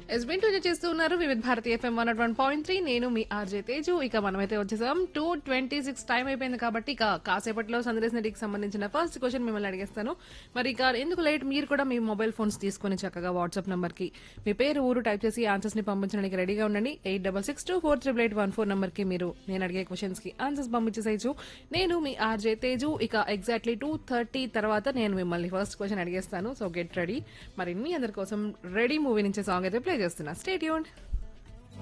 ఎస్బిన్ two చేస్తూ ఉన్నారు Vividh Bharati FM one one point three నేను మీ ఆర్జే తేజు ఇక మనమైతే వచ్చేసాం టూ ట్వంటీ సిక్స్ టైం అయిపోయింది కాబట్టి ఇక కాసేపట్లో సందేశ్ నదికి సంబంధించిన ఫస్ట్ క్వశ్చన్ మిమ్మల్ని అడిగేస్తాను మరి ఇక ఎందుకు లేట్ మీరు కూడా మీ మొబైల్ ఫోన్స్ తీసుకొని చక్కగా వాట్సాప్ నంబర్ కి మీ పేరు ఊరు టైప్ చేసి ఆన్సర్స్ ని పంపించడానికి రెడీగా ఉండండి eight double six two four triple eight one four number కి మీరు నేను అడిగే క్వశ్చన్స్ కి ఆన్సర్స్ పంపించేసేయచ్చు నేను మీ ఆర్జే తేజు ఇక ఎగ్జాక్ట్లీ టూ థర్టీ తర్వాత నేను మిమ్మల్ని ఫస్ట్ క్వశ్చన్ అడిగేస్తాను సో గెట్ రెడీ మరి మీ అందరి కోసం రెడీ మూవీ నుంచి సాంగ్ అయితే ప్లే చేస్తున్నా స్టేట్ యూన్